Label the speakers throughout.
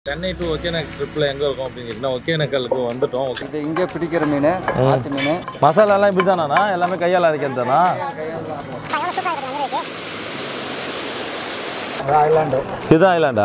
Speaker 1: Chennai to Hogenakkal ட்ரிப்பில் எங்கே இருக்கோம் அப்படின்னு கேட்டிங்கன்னா ஒகேனக்கலுக்கு வந்துட்டோம் ஓகே
Speaker 2: இது இங்கே பிடிக்கிற மீன் ஆத்து மீன்
Speaker 1: மசாலாலாம் இப்படி தானா எல்லாமே கையால் அரைக்கிறது தானா
Speaker 2: ஐலாண்டு
Speaker 1: இதுதான் ஐலாண்டா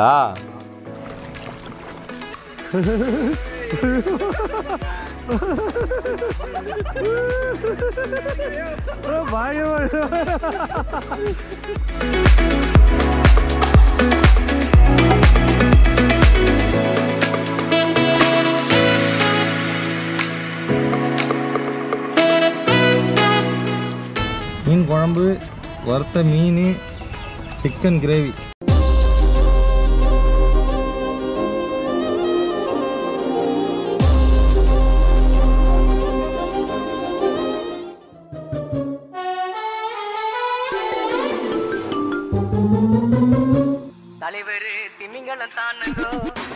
Speaker 1: மீன் குழம்பு வறுத்த மீன் சிக்கன் கிரேவி
Speaker 3: தலைவர் திமிங்கலம் தானுங்கோ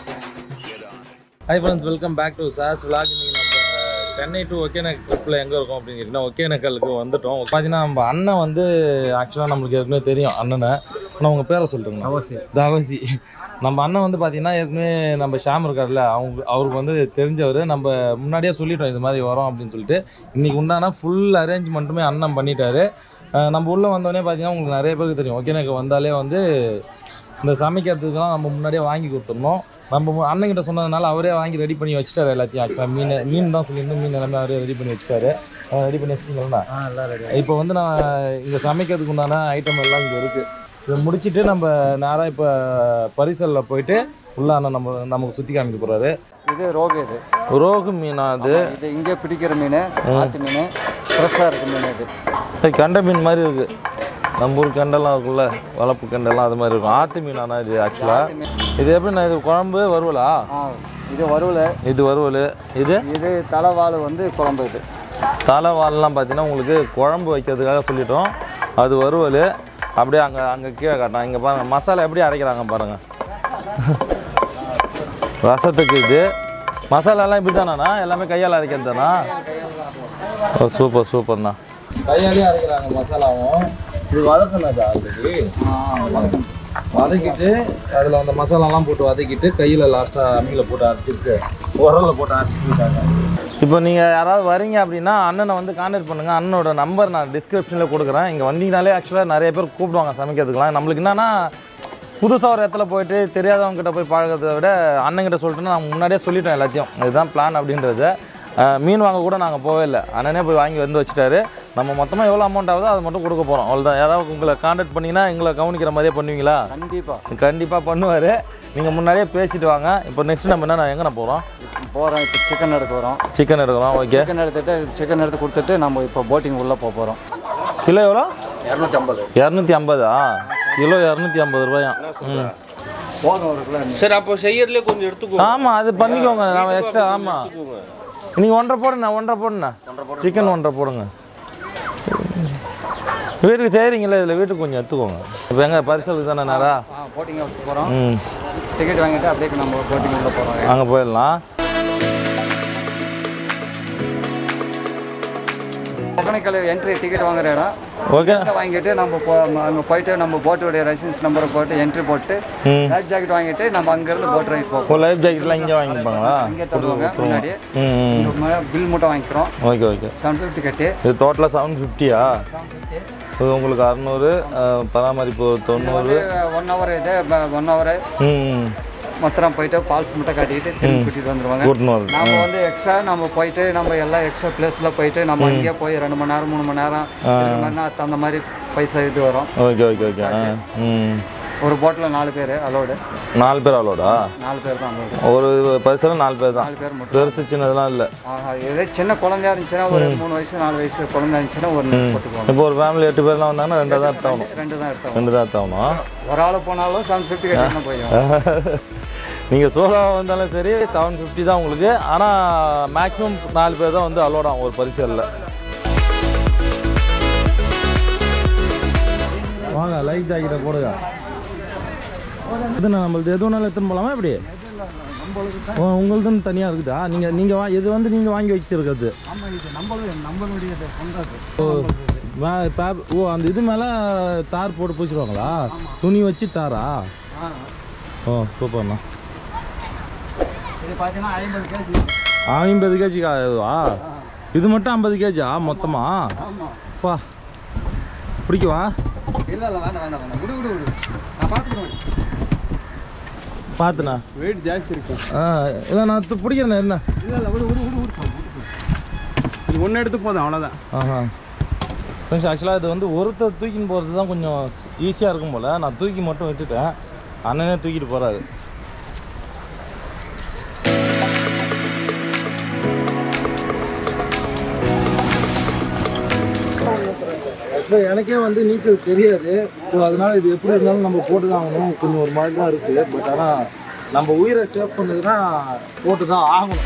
Speaker 1: hi friends welcome back to சாஸ் விலாக் இன்னைக்கு நம்ம சென்னை டு ஒகேனக்கல் ட்ரிப்பில் எங்கே இருக்கோம் அப்படின்னு கேட்டிங்கன்னா ஒகேனக்கலுக்கு வந்துட்டோம் பார்த்தீங்கன்னா நம்ம அண்ணன் வந்து ஆக்சுவலாக நம்மளுக்கு ஏற்கனவே தெரியும் அண்ணனை ஆனால் உங்கள் பேரை சொல்லிட்டுங்க
Speaker 2: அவசியம்
Speaker 1: தவசி நம்ம அண்ணன் வந்து பார்த்தீங்கன்னா ஏற்கனவே நம்ம ஷாம் இருக்கார்ல அவங்க அவருக்கு வந்து தெரிஞ்சவர் நம்ம முன்னாடியே சொல்லிட்டோம் இது மாதிரி வரோம் அப்படின்னு சொல்லிட்டு இன்னைக்கு உண்டான ஃபுல் அரேஞ்ச்மெண்ட்டுமே அண்ணன் பண்ணிட்டாரு அஹ் நம்ம உள்ளே வந்தோடனே பார்த்தீங்கன்னா உங்களுக்கு நிறைய பேருக்கு தெரியும் ஒகேனக்கல் வந்தாலே வந்து இந்த சமைக்கிறதுக்கெல்லாம் நம்ம முன்னாடியே வாங்கி கொடுத்துடணும் நம்ம மு- அண்ணன்கிட்ட சொன்னதுனால அவரே வாங்கி ரெடி பண்ணி வச்சுட்டாரு எல்லாத்தையும் ஆக்சுவலாக மீன் மீன் தான் சொல்லியிருந்தோம் மீன் எல்லாமே அவரே ரெடி பண்ணி வச்சுட்டாரு ரெடி பண்ணி வச்சிட்டீங்களா
Speaker 2: ஆ எல்லாம் ரெடி
Speaker 1: இப்போ வந்து நான் இங்கே சமைக்கிறதுக்கு உண்டான ஐட்டம் எல்லாம் இங்கே இருக்குது இதை முடிச்சுட்டு நம்ம நேராக இப்போ பரிசலில் போயிட்டு உள்ள அண்ணன் நம்ம நமக்கு சுற்றி காமிக்க போகிறாரு
Speaker 2: இது ரோகு இது
Speaker 1: ரோகு மீனா அது
Speaker 2: இது இங்கே பிடிக்கிற மீன் ஆத்து மீன் ஃப்ரெஷ்ஷாக இருக்கு மீன் இது
Speaker 1: ஏய், கெண்டை மீன் மாதிரி இருக்குது நம்ம ஊர் கெண்டெல்லாம் இருக்குல்ல வளர்ப்பு கெண்டெல்லாம் அது மாதிரி இருக்கும் ஆத்து மீனானா இது ஆக்சுவலாக இது எப்படி நான் இது குழம்பு வறுவலா
Speaker 2: ஆ இது வறுவல்
Speaker 1: இது வறுவல் இது
Speaker 2: இது தலைவாள் வந்து குழம்பு இது
Speaker 1: தலை வால்லாம் பார்த்தீங்கன்னா உங்களுக்கு குழம்பு வைக்கிறதுக்காக சொல்லிட்டோம் அது வறுவல் அப்படியே அங்கே அங்கே கீழே காட்டலாம் இங்கே பாருங்கள் மசாலா எப்படி அரைக்கிறாங்க பாருங்கள் ரசத்துக்கு இது மசாலாலாம் இப்படி தானா எல்லாமே கையால் அரைக்கிறது தானா ஓ சூப்பர் சூப்பர்ண்ணா கையாலே அரைக்கிறாங்க மசாலாவும் இது வதக்கினதா ஆல்ரெடி வதக்கிட்டு அதில் அந்த மசாலாலாம் போட்டு வதக்கிட்டு கையில் லாஸ்ட்டாக அம்மியில் போட்டு அரைச்சிட்டு உரலில் போட்டு அரைச்சிட்டு இருக்காங்க இப்போ நீங்கள் யாராவது வரீங்க அப்படின்னா அண்ணனை வந்து கான்டாக்ட் பண்ணுங்கள் அண்ணனோட நம்பர் நான் டிஸ்கிரிப்ஷனில் கொடுக்குறேன் இங்கே வந்தீங்கனாலே ஆக்சுவலாக நிறைய பேர் கூப்பிடுவாங்க சமைக்கிறதுக்குலாம் நம்மளுக்கு என்னன்னா புதுசாக ஒரு இடத்துல போயிட்டு தெரியாதவங்க கிட்ட போய் பழகிறத விட அண்ணன்கிட்ட சொல்லிட்டு நான் முன்னாடியே சொல்லிட்டோம் எல்லாத்தையும் இதுதான் பிளான் அப்படின்றது அஹ், மீன் வாங்க கூட நாங்கள் போவே இல்லை அண்ணனே போய் வாங்கி வந்து வச்சுட்டாரு நம்ம மொத்தமாக எவ்வளோ அமௌண்ட் ஆகுதோ அதை மட்டும் கொடுக்க போகிறோம் அவ்வளோதான் யாராவது உங்களை கான்டாக்ட் பண்ணிங்கன்னா எங்களை கவனிக்கிற மாதிரியே பண்ணுவீங்களா
Speaker 2: கண்டிப்பாக
Speaker 1: கண்டிப்பாக பண்ணுவார் நீங்கள் முன்னாடியே பேசிட்டு வாங்க இப்போ நெக்ஸ்ட் நம்ம என்ன எங்கே போகிறோம்
Speaker 2: போகிறோம் இப்போ சிக்கன் எடுக்க வரோம்
Speaker 1: சிக்கன் எடுக்கலாம் ஓகே
Speaker 2: சிக்கன் எடுத்துட்டு சிக்கன் எடுத்து கொடுத்துட்டு நம்ம இப்போ போட்டிங் உள்ளே போக போகிறோம்
Speaker 1: கிலோ எவ்வளோ
Speaker 2: இரநூத்தம்பது
Speaker 1: இரநூத்தி ஐம்பதா கிலோ இரநூத்தி ஐம்பது ரூபாயா ம்
Speaker 2: போதும் ஒரு கிலோ
Speaker 4: சரி அப்போ செய்யறதுல கொஞ்சம் எடுத்துக்கோ
Speaker 1: ஆமாம் அது பண்ணிக்கோங்க நான் எக்ஸ்ட்ரா ஆமாம் நீங்கள் ஒன்றரை போடுண்ணா ஒன்றரை போடுண்ணா சிக்கன் ஒன்றரை போடுங்க வீட்டுக்கு செய்கிறீங்களா இதில் வீட்டுக்கு கொஞ்சம் எடுத்துக்கோங்க இப்போ எங்கே பரிசலுக்கு தானே நேரா
Speaker 2: ஆ போட்டிங் ஹவுஸ் போகிறோம்
Speaker 1: ம்
Speaker 2: டிக்கெட் வாங்கிட்டு அப்படியே நம்ம போட்டிங் உள்ளே போகிறோம்
Speaker 1: அங்கே போயிடலாம்
Speaker 2: ஒகேனக்கல் என்ட்ரி டிக்கெட் வாங்குற இடம்
Speaker 1: ஓகே
Speaker 2: இதை வாங்கிட்டு நம்ம போ அங்கே போயிட்டு நம்ம போட்டோடைய லைசன்ஸ் நம்பரை போட்டு என்ட்ரி போட்டு
Speaker 1: ம்
Speaker 2: லைஃப் ஜாக்கெட் வாங்கிட்டு நம்ம அங்கேருந்து போட் ரைட் போவோம்
Speaker 1: இப்போ லைஃப் ஜாக்கெட்லாம் இங்கே வாங்கிப்பாங்களா
Speaker 2: இங்கே தருவாங்க முன்னாடி
Speaker 1: ம் ம்
Speaker 2: இங்க பில் மட்டும் வாங்கிக்கிறோம்
Speaker 1: ஓகே ஓகே
Speaker 2: செவன் ஃபிஃப்டி கட்டு
Speaker 1: இது டோட்டலாக செவன் ஃபிஃப்டியா இது உங்களுக்கு அறநூறு பராமரிப்பு ஒரு தொண்ணூறு
Speaker 2: ஒன் ஹவர் இது ஒன் ஹவர்
Speaker 1: ம்
Speaker 2: மொத்தம் போயிட்டு ஃபால்ஸ் மட்டும் காட்டிட்டு திரும்பி கூட்டிட்டு வந்துருவாங்க
Speaker 1: கூட்டின்னு வருது
Speaker 2: நாம வந்து எக்ஸ்ட்ரா நம்ம போயிட்டு நம்ம எல்லா எக்ஸ்ட்ரா பிளேஸ்ல போயிட்டு நம்ம அங்கேயே போய் ரெண்டு மணி நேரம் மூணு மணி நேரம் இருக்கிற மாதிரினா அந்த மாதிரி பைசா இது வரும்
Speaker 1: ஓகே ஓகே ஓகே ஆ ம்
Speaker 2: ஒரு போட்டில் நாலு பேர் அலோடு
Speaker 1: நாலு பேர் அவ்வளோடா
Speaker 2: நாலு பேர் தான் அலோடு
Speaker 1: ஒரு பரிசில் நாலு பேர் தான்
Speaker 2: நாலு பேர் மட்டும்
Speaker 1: பெருசு சின்னதெல்லாம் இல்லை
Speaker 2: ஆஹா, இதே சின்ன குழந்தையா இருந்துச்சுன்னா ஒரு மூணு வயசு நாலு வயசு குழந்தை இருந்துச்சுன்னா ஒரு நாள் போட்டுக்குவாங்க
Speaker 1: இப்போ ஒரு ஃபேமிலி எட்டு பேர்லாம் வந்தாங்கன்னா ரெண்டு தான் எடுத்தாகணும்
Speaker 2: ரெண்டு தான் எடுத்தோம்
Speaker 1: ரெண்டு தான் எடுத்தாகணும்
Speaker 2: ஒரு ஆள் போனாலும் செவன் ஃபிஃப்டி கட்டினா போயிடும்
Speaker 1: நீங்கள் சோலோவாக வந்தாலும் சரி செவன் ஃபிஃப்டி தான் உங்களுக்கு ஆனால் மேக்ஸிமம் நாலு பேர் தான் வந்து அலோட் ஆகும் ஒரு பரிசலில் வாங்க லைட் ஜாக்கெட்டை போடுங்க இது நம்மளது எது வேணாலும் எடுத்துன்னு போகலாமா எப்படி ஓ உங்களுதுன்னு தனியாக இருக்குதா நீங்கள் நீங்கள் வா இது வந்து நீங்கள் வாங்கி வச்சிருக்கிறது ஓ மே- பேப்- ஓ அந்த இது மேலே தார் போட்டு பூச்சிடுவாங்களா துணி வச்சு தாரா ஓ சூப்பர்ண்ணா
Speaker 2: இது பார்த்தீங்கன்னா ஐம்பது கேஜி
Speaker 1: ஐம்பது கேஜி ஆகுதா இது மட்டும் ஐம்பது கேஜா மொத்தமா
Speaker 2: ஆமாம்
Speaker 1: பா பிடிக்குவா
Speaker 2: இல்லை இல்லை வேண்டாம் வேண்டாம் வேண்டாம் விடு விடு விடு நான் பார்த்துக்கிறேன்
Speaker 1: பார்த்துண்ணா
Speaker 5: வெயிட் ஜாஸ்தி இருக்கும்
Speaker 1: ஆ இல்லை நான் து- பிடிக்கிறேண்ணே என்ன
Speaker 2: இல்லை இல்லை விடு விடு விடு விடு சார் விடு சார்
Speaker 5: இது ஒன்று எடுத்து போதும் அவ்வளோதான்
Speaker 1: ஆஹா கொஞ்சம் ஆக்சுவலாக இது வந்து ஒருத்தர் தூக்கின்னு போகிறது தான் கொஞ்சம் ஈஸியாக இருக்கும் போல் நான் தூக்கி மட்டும் விட்டுட்டேன் அண்ணனே தூக்கிட்டு போகிறாரு ஆக்சுவலாக எனக்கே வந்து நீச்சல் தெரியாது ஸோ அதனால் இது எப்படி இருந்தாலும் நம்ம போட்டு தான் ஆகணும் கொஞ்சம் ஒரு மாதிரி தான் இருக்குது பட் ஆனால் நம்ம உயிரை சேவ் பண்ணதுன்னா போட்டு தான் ஆகணும்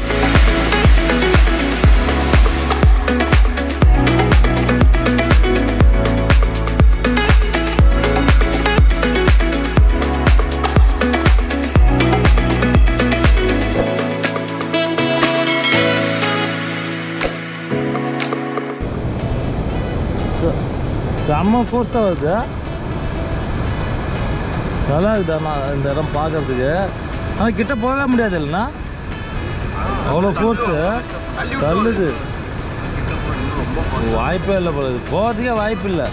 Speaker 1: செம்ம ஃபோர்ஸாக வருது நல்லா இருக்குதாண்ணா இந்த இடம் பார்க்கறதுக்கு ஆனால் கிட்ட போகவே முடியாது இல்லைண்ணா அவ்வளோ ஃபோர்ஸு தள்ளுது வாய்ப்பே இல்லை போல இது. போகிறதுக்கே வாய்ப்பு இல்லை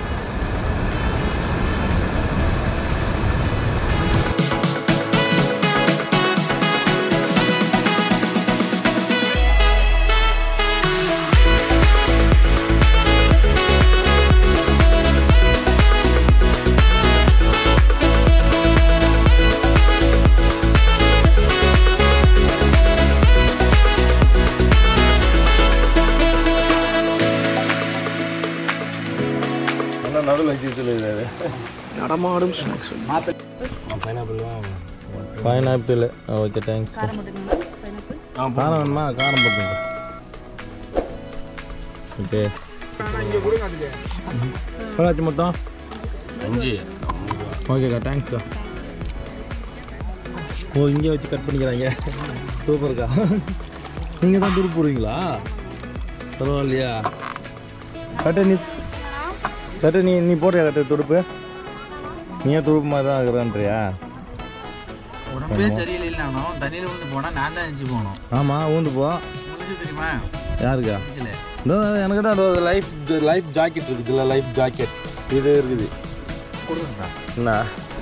Speaker 1: நடுவில் வச்சு
Speaker 5: நடமாடும் ஸ்நாக்ஸ்
Speaker 1: பைனாப்பிள் ஓகே தேங்க்ஸ் காரம் வேணுமா காரம் போட்டுங்க ஓகே எவ்வளோச்சு மொத்தம்
Speaker 4: அஞ்சு
Speaker 1: ஓகேக்கா தேங்க்ஸ்க்கா ஓ இங்கே வச்சு கட் பண்ணிக்கிறாங்க சூப்பர்க்கா நீங்கள் தான் துடுப்பு போடுவீங்களா பரவாயில்லையா கட்டு நீ கட்டு நீ நீ போடுறியா கட்டு துடுப்பு நீயே துடுப்பு மாதிரி தான் இருக்கிறான்றியா
Speaker 6: உடம்பே தெரியலனாலும் தண்ணியில் விழுந்து போனால் நான் தான் எஞ்சி போகணும்
Speaker 1: ஆமாம் ஊந்து போ
Speaker 6: உங்களுக்கு தெரியுமா
Speaker 1: யாருக்கா
Speaker 6: தெரியல
Speaker 1: இதோ எனக்கு தான் லைஃப் லைஃப் ஜாக்கெட் இருக்குதுல்ல லைஃப் ஜாக்கெட் இது இருக்குது என்ன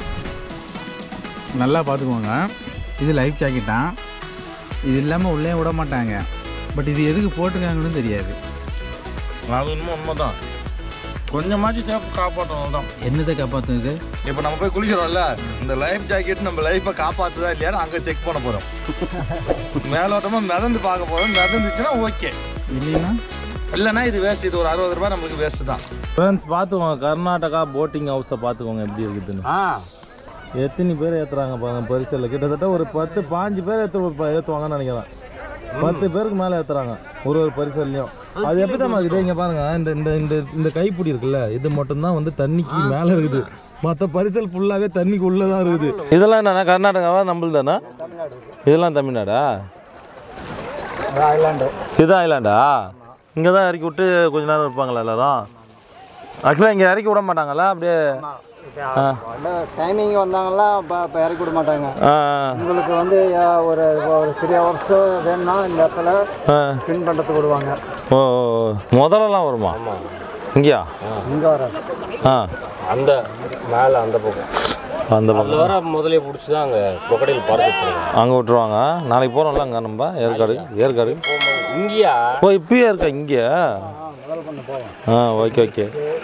Speaker 6: நல்லா பார்த்துக்கோங்க இது லைஃப் ஜாக்கெட் தான் இது இல்லாமல் உள்ளே விட மாட்டாங்க பட் இது எதுக்கு போட்டுருக்காங்கன்னு தெரியாது
Speaker 1: அது இன்னும் உண்மைதான் கொஞ்சமாச்சும் சேஃப் காப்பாற்றணும் தான்
Speaker 6: என்னத்தை காப்பாற்றும் இது
Speaker 1: இப்போ நம்ம போய் குளிக்கிறோம்ல இந்த லைஃப் ஜாக்கெட் நம்ம லைஃப்பை காப்பாற்றுதா இல்லையான்னு அங்கே செக் பண்ண போகிறோம் மேலோட்டமாக மிதந்து பார்க்க போகிறோம் மிதந்துச்சுன்னா ஓகே
Speaker 6: இல்லைன்னா
Speaker 1: இல்லைன்னா இது வேஸ்ட் இது ஒரு அறுபது ரூபாய் நம்மளுக்கு வேஸ்ட் தான் ஃப்ரெண்ட்ஸ் பார்த்துக்கோங்க கர்நாடகா போட்டிங் ஹவுஸை பார்த்துக்கோங்க எப்படி இருக்குதுன்னு
Speaker 4: ஆ
Speaker 1: எத்தனை பேர் ஏற்றுறாங்க பாருங்க பரிசலில் கிட்டத்தட்ட ஒரு பத்து பாஞ்சு பேர் ஏற்று ஏற்றுவாங்கன்னு நினைக்கிறேன் பத்து பேருக்கு மேலே ஏற்றுறாங்க ஒரு ஒரு பரிசல்லையும் அது எப்படி தான் இருக்குது இங்கே பாருங்க இந்த இந்த இந்த இந்த கைப்பிடி இருக்குல்ல இது மட்டும்தான் வந்து தண்ணிக்கு மேலே இருக்குது மற்ற பரிசல் ஃபுல்லாகவே தண்ணிக்கு உள்ளே தான் இருக்குது இதெல்லாம் என்னன்னா கர்நாடகாவா நம்மளது தானே இதெல்லாம் தமிழ்நாடா
Speaker 2: ஐலாண்டு
Speaker 1: இது ஐலாண்டா இங்கே தான் இறக்கி விட்டு கொஞ்ச நேரம் இருப்பாங்களா எல்லாரும் ஆக்சுவலாக இங்கே இறக்கி விட மாட்டாங்களா அப்படியே ஆ
Speaker 2: டைமிங் வந்தாங்கன்னா இப்போ இப்போ இறக்கி விட மாட்டாங்க
Speaker 1: ஆ
Speaker 2: உங்களுக்கு வந்து அஹ், ஒரு ஒரு த்ரீ ஹவர்ஸ் வேணும்னா இந்த இடத்துல
Speaker 1: ஆ
Speaker 2: ஸ்பின் பண்ணுறதுக்கு விடுவாங்க
Speaker 1: ஓ ஓ, ஓ. முதல்லலாம் வருமா இங்கேயா
Speaker 2: இங்கே வராது
Speaker 1: ஆ
Speaker 4: அந்த மேலே அந்த பக்கம்
Speaker 1: அந்த பக்கம்
Speaker 4: அதில் வர முதலே பிடிச்சி தான் அங்கே கொக்கடையில் பார்த்து வச்சிருக்காங்க
Speaker 1: அங்கே விட்டுருவாங்க நாளைக்கு போகிறோம்ல அங்கே நம்ம ஏற்காடு ஏற்காடு
Speaker 4: இங்கேயா
Speaker 1: ஓ இப்பயே இருக்கா இங்கே ஆ ஓகே ஓகே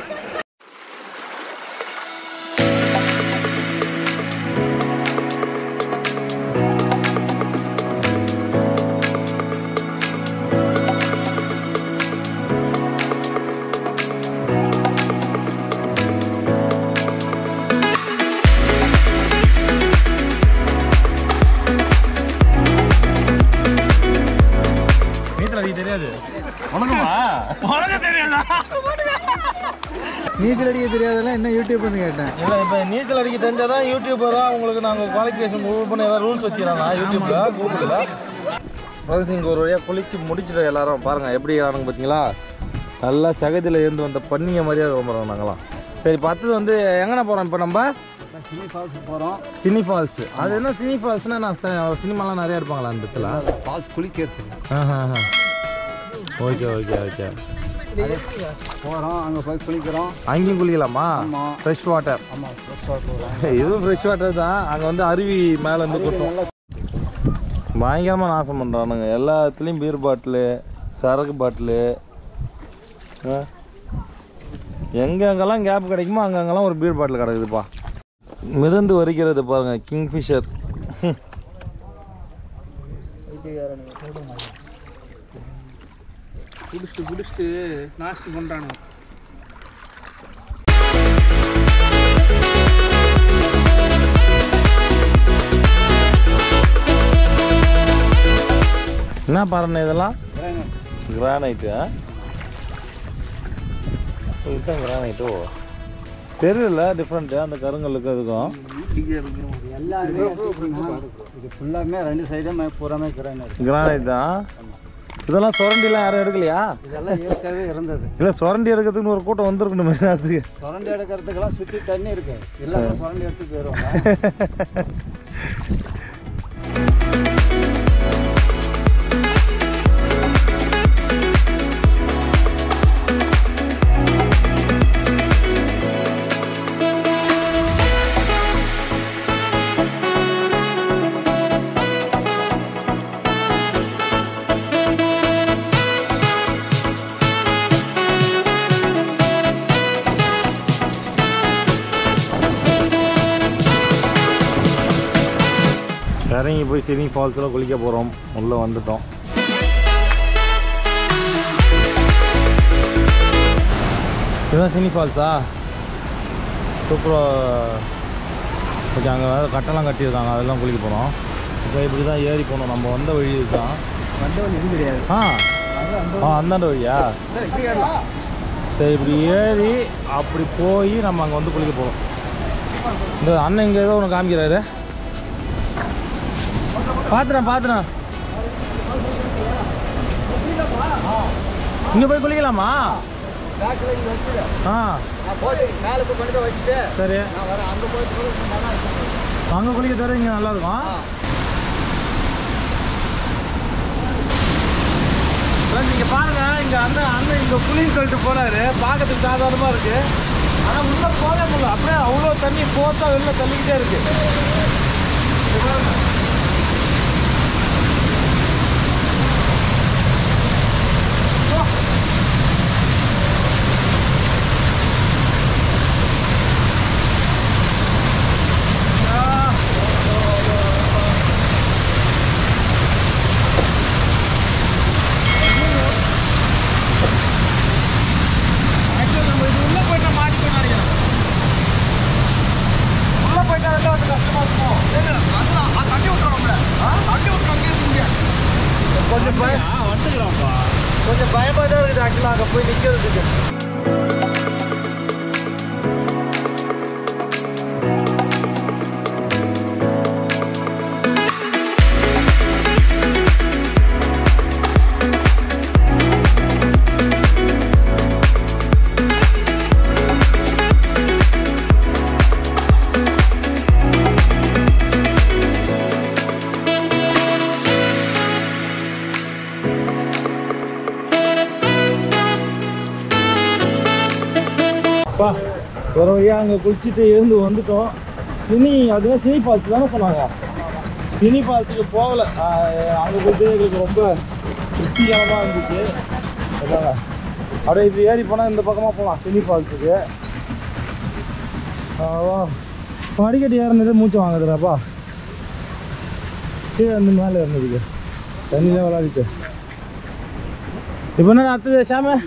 Speaker 1: நீச்சல் அடிக்க தெரியாது உனக்குமா உனக்கு தெரியாதா
Speaker 2: நீச்சல் அடிக்க தெரியாதெல்லாம் என்ன யூடியூப்னு கேட்டேன்
Speaker 1: இல்லை இப்போ நீச்சல் அடிக்க தெரிஞ்சால் தான் யூடியூபராக உங்களுக்கு நாங்கள் குவாலிஃபிகேஷன் மூவ் பண்ண ஏதாவது ரூல்ஸ் வச்சுக்கிறாங்க யூடியூப்பில் கூகுளில் அதாவது இங்கே ஒரு வழியாக குளிச்சு முடிச்சிட்டு எல்லாரும் பாருங்கள் எப்படி ஆனாங்க பார்த்தீங்களா நல்லா சகதியில் இருந்து வந்த பண்ணிய மாதிரியே ரொம்ப நாங்களாம் சரி பத்தது வந்து எங்கண்ணா போகிறோம் இப்போ நம்ம
Speaker 2: சினி ஃபால்ஸ் போகிறோம்
Speaker 1: சினி ஃபால்ஸ் அது என்ன சினி ஃபால்ஸ்னா நான் ச- சினிமாலாம் நிறைய எடுப்பாங்களா அந்த இடத்துல
Speaker 2: ஃபால்ஸ் குளிக்கிறது
Speaker 1: ஓகே ஓகே ஓகே
Speaker 2: போகிறோம் அங்கே போய் குளிக்கிறோம்
Speaker 1: அங்கேயும் குளிக்கலாமா
Speaker 2: ஆமாம்
Speaker 1: ஃப்ரெஷ் வாட்டர்
Speaker 2: ஆமாம் ஃப்ரெஷ்ஷாக போகிறோம்
Speaker 1: இதுவும் ஃப்ரெஷ் வாட்டர் தான் அங்கே வந்து அருவி மேலே இருந்து கொட்டும் பயங்கரமாக நாசம் பண்ணுறானுங்க எல்லா இடத்துலையும் பீர் பாட்டிலு சரக்கு பாட்டிலு எங்கெங்கெல்லாம் கேப் கிடைக்குமோ அங்கங்கெல்லாம் ஒரு பீர் பாட்டில் கிடக்குதுப்பா மிதந்து வரிக்கிறது பாருங்க கிங்ஃபிஷர்
Speaker 5: குடிச்சிட்டு குடிச்சிட்டு நாஸ்தி பண்ணுறானுங்க
Speaker 1: என்ன பாருண்ணே இதெல்லாம் கிரானைட்டு இதுதான் கிரானைட்டோ தெரியல டிஃப்ரெண்ட்டு அந்த கருங்கல்லுக்கு அதுக்கும்
Speaker 2: எல்லாமே இது ஃபுல்லாமே ரெண்டு சைடும் பூராமே கிரைனர்
Speaker 1: கிரானைட் தான் இதெல்லாம் சுரண்டிலாம் யாரும் எடுக்கலையா
Speaker 2: இதெல்லாம் ஏற்கனவே இருந்தது
Speaker 1: இல்லை சுரண்டி எடுக்கிறதுக்குன்னு ஒரு கூட்டம் வந்திருக்கணுமே அதுக்கு
Speaker 2: சுரண்டி எடுக்கிறதுக்கெல்லாம் சுற்றி தண்ணி இருக்கு எல்லாமே சுரண்டி எடுத்து போயிடுவாங்க
Speaker 1: இறங்கி போய் சினி ஃபால்ஸில் குளிக்க போகிறோம் உள்ளே வந்துட்டோம் இதுதான் சினி ஃபால்ஸா சூப்பராக ஓகே அங்கே வேறு கட்டெல்லாம் கட்டியிருக்காங்க அதெல்லாம் குளிக்க போகிறோம் இப்போ இப்படி தான் ஏறி போகணும் நம்ம வந்த வழி இதுதான்
Speaker 2: வந்த வழி இது கிடையாது
Speaker 1: ஆ ஆ அந்தாண்ட வழியா சரி இப்படி ஏறி அப்படி போய் நம்ம அங்கே வந்து குளிக்க போகிறோம் இந்த அண்ணன் இங்கே ஏதோ ஒன்று காமிக்கிறாரு பார்த்துறேன் பார்த்துறேன் இங்கே போய் குளிக்கலாமா
Speaker 2: பேக்கில் இங்கே வச்சுரு
Speaker 1: ஆ
Speaker 2: நான் போட்டு மேலே போய் கொண்டு போய் வச்சுட்டு
Speaker 1: சரி
Speaker 2: நான் வரேன் அங்கே போய் நல்லா இருக்கும்
Speaker 1: அங்கே குளிக்க தவிர இங்கே நல்லா இருக்கும் நீங்கள் பாருங்க இங்கே அண்ணன் அண்ணன் இங்கே குளின்னு சொல்லிட்டு போறாரு பார்க்கறதுக்கு சாதாரணமாக இருக்கு ஆனால் உள்ள போகவே முடியல அப்படியே அவ்வளோ தண்ணி போத்தா வெளில தள்ளிக்கிட்டே இருக்கு இங்க பாருங்க. ஆக்சுவலி நம்ம இது உள்ள போயிட்டா மாட்டிக்கணும் நினைக்கிறேன் உள்ள போயிட்டா வெளில வந்து கஷ்டமா இருக்கும் தண்ணி விட்டுறோம்ல தண்ணி விட்டுறோம் கொஞ்சம் பயம் வந்துக்கிறோம்ப்பா கொஞ்சம் பயமாக தான் இருக்குது ஆக்சுவலாக அங்கே போய் நிற்கிறதுக்கு அப்பா ஒரு வழியாக அங்கே குளிச்சுட்டு எழுந்து வந்துட்டோம் சினி அதுதான் சினி ஃபால்ஸ் தானே சொன்னாங்க சினி ஃபால்ஸுக்கு போகலை அங்கே போயிட்டு எங்களுக்கு ரொம்ப திருப்திகரமாக இருந்துச்சு அதாங்க அப்படியே இது ஏறி போனால் இந்த பக்கமாக போகலாம் சினி ஃபால்ஸுக்கு படிக்கட்டு ஏறினது மூச்சு வாங்குதுடாப்பா கீழே இருந்து மேலே இருந்ததுக்கு தண்ணியில் விளாடிட்டு இப்போ என்ன அடுத்தது ஷாம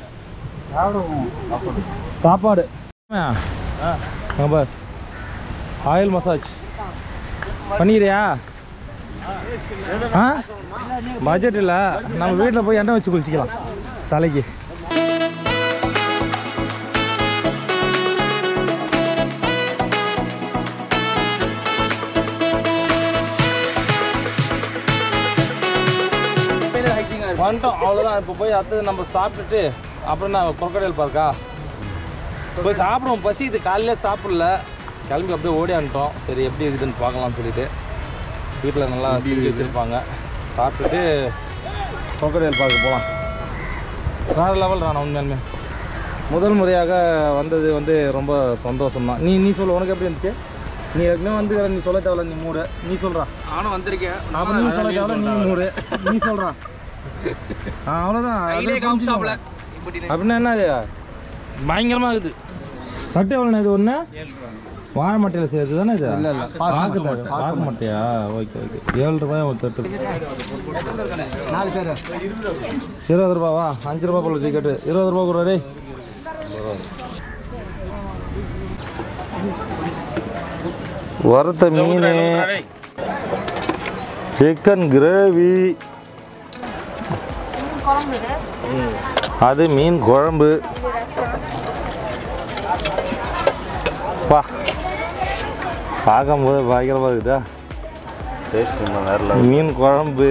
Speaker 1: சாப்பாடு அங்கே பார் ஆயில் மசாஜ் பண்ணிக்கிறியா ஆ பட்ஜெட் இல்லை நம்ம வீட்டில் போய் எண்ணெய் வச்சு குளிச்சிக்கலாம் தலைக்கு வந்துட்டோம் அவ்வளோதான் இப்போ போய் அடுத்தது நம்ம சாப்பிட்டுட்டு அப்புறம் நான் crocodile பார்க்கா போய் சாப்பிடுவோம் பசி இது காலையில சாப்பிடல கிளம்பி அப்படியே ஓடியாந்துட்டோம் சரி எப்படி இருக்குதுன்னு பார்க்கலாம்னு சொல்லிட்டு வீட்டில் நல்லா செஞ்சு வச்சுருப்பாங்க சாப்பிட்டுட்டு கொக்கடையல் பார்க்க போகலாம் வேறு லெவல் நான் உண்மையாலுமே முதல் முறையாக வந்தது வந்து ரொம்ப சந்தோஷம் தான் நீ நீ சொல்லு உனக்கு எப்படி இருந்துச்சு நீ ஏற்கனவே வந்து நீ சொல்ல தேவையில்ல நீ மூடு நீ சொல்கிறா
Speaker 5: நானும் வந்திருக்கேன்
Speaker 1: அப்போ நீ சொல்ல தேவையில்ல நீ மூடு நீ சொல்கிறா ஆ அவ்வளோதான்
Speaker 5: கையிலே காமிச்சாப்ல இப்படி
Speaker 1: அப்படின்னா என்ன இது பயங்கரமாக இருக்குது சட்டை எவ்வளோ இது ஒன்று வாழை மட்டையில் சேர்த்து தானே இது இல்லை இல்லை பாக்கு தட்டு பாக்கு மட்டையா ஓகே ஓகே ஏழு ரூபாய் ஒரு தட்டு
Speaker 2: நாலு பேர்
Speaker 1: இருபது ரூபாவா அஞ்சு ரூபா போல டிக்கெட்டு இருபது ரூபா கூட டேய் வறுத்த மீன் சிக்கன் கிரேவி அது மீன் குழம்பு பா பார்க்கும்போது பயங்கரமாக இருக்குதா
Speaker 4: டேஸ்ட் இன்னும் வேற
Speaker 1: மீன் குழம்பு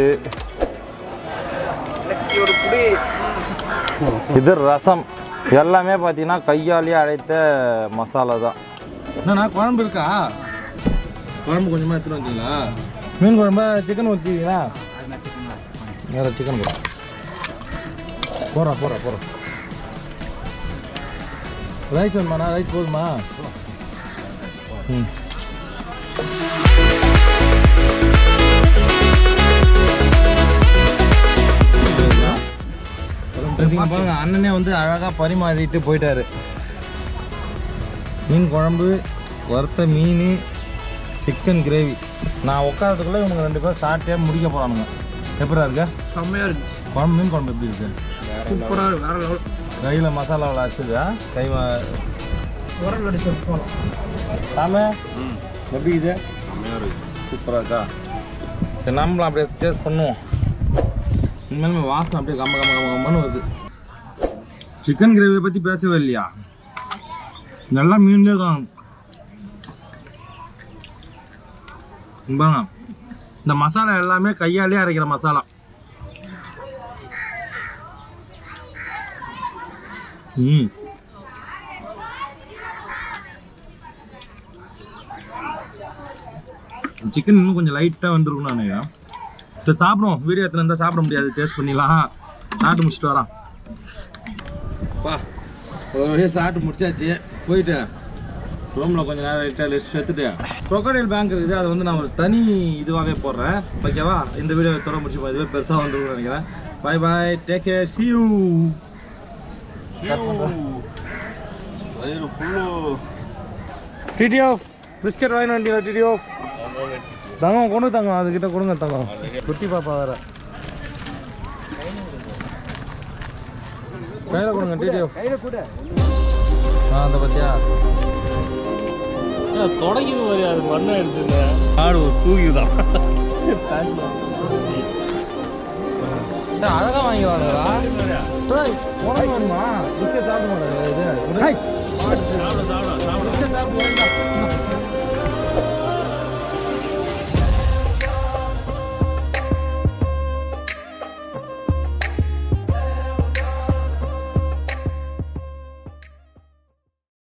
Speaker 5: ஒரு புடி
Speaker 1: இது ரசம் எல்லாமே பார்த்தீங்கன்னா கையாலேயே அழைத்த மசாலா தான் என்னண்ணா குழம்பு இருக்கா குழம்பு கொஞ்சமாக எடுத்துட்டு வந்தீங்களா மீன் குழம்பா சிக்கன் வச்சுக்கிங்களா வேறு சிக்கன் போட போகிறா போகிறா போகிறா ரைஸ் வேணுமாண்ணா ரைஸ் போதுமா ம் இங்க பாருங்க அண்ணனே வந்து அழகாக பரிமாறிட்டு போயிட்டாரு மீன் குழம்பு வறுத்த மீன் சிக்கன் கிரேவி நான் உட்காரத்துக்குள்ளே இவங்க ரெண்டு பேரும் சாப்பிட்டே முடிக்க போகிறானுங்க எப்படா இருக்க
Speaker 5: செம்மையா இருக்கு
Speaker 1: குழம்பு மீன் குழம்பு எப்படி இருக்கு
Speaker 5: சூப்பரா இருக்கு வேற லெவல்
Speaker 1: கையில் மசாலாவில் அடிச்சதா கை ம-
Speaker 5: உரல் அடிச்சு போகலாம்
Speaker 1: சாமே எப்படி இது சூப்பராக இருக்கா சரி நம்மளும் அப்படியே டேஸ்ட் பண்ணுவோம் உண்மையிலுமே வாசம் அப்படியே கம்ம கம்ம கம்ம கம்மன்னு வருது சிக்கன் கிரேவியை பற்றி பேசவே இல்லையா நல்லா மீன்லேயே தான் இங்க பாருங்க இந்த மசாலா எல்லாமே கையாலே அரைக்கிற மசாலா ம் சிக்கன் இன்னும் கொஞ்சம் லைட்டாக வந்துருக்கும் நான் நினைக்கிறேன் சரி சாப்பிடுவோம் வீடியோ எத்தனை இருந்தால் சாப்பிட முடியாது டேஸ்ட் பண்ணிடலாம் சாப்பிட்டு முடிச்சுட்டு வரான் பா ஒரு வழியாக சாப்பிட்டு முடிச்சாச்சு போயிட்டு ரூமில் கொஞ்சம் நேரம் லைட்டாக ரெஸ்ட் எடுத்துட்டு crocodile பேங்க் இருக்குது அதை வந்து நான் ஒரு தனி இதுவாகவே போடுறேன் ஓகேவா இந்த வீடியோ தொடர முடிச்சு இதுவே பெருசாக வந்துருக்கும்னு நினைக்கிறேன் bye bye take care see you
Speaker 4: வயிறு ஃபுல்லு
Speaker 1: டிடிஎஃப் பிஸ்கெட் வாங்கி வண்டியில் டிடிஎஃப் தங்கம் கொண்டு தங்கம் அதுக்கிட்ட கொடுங்க தங்கம் குட்டி பாப்பா வேற கையில் கொடுங்க டிடிஎஃப்
Speaker 2: கையில் கூட
Speaker 1: ஆ அந்த பத்தியா
Speaker 4: தொடங்கிது மாதிரி அதுக்கு வண்ணம் எடுத்துங்க
Speaker 1: ஆடு ஒரு தூக்கிதான் அழகா வாங்கி வாங்கடா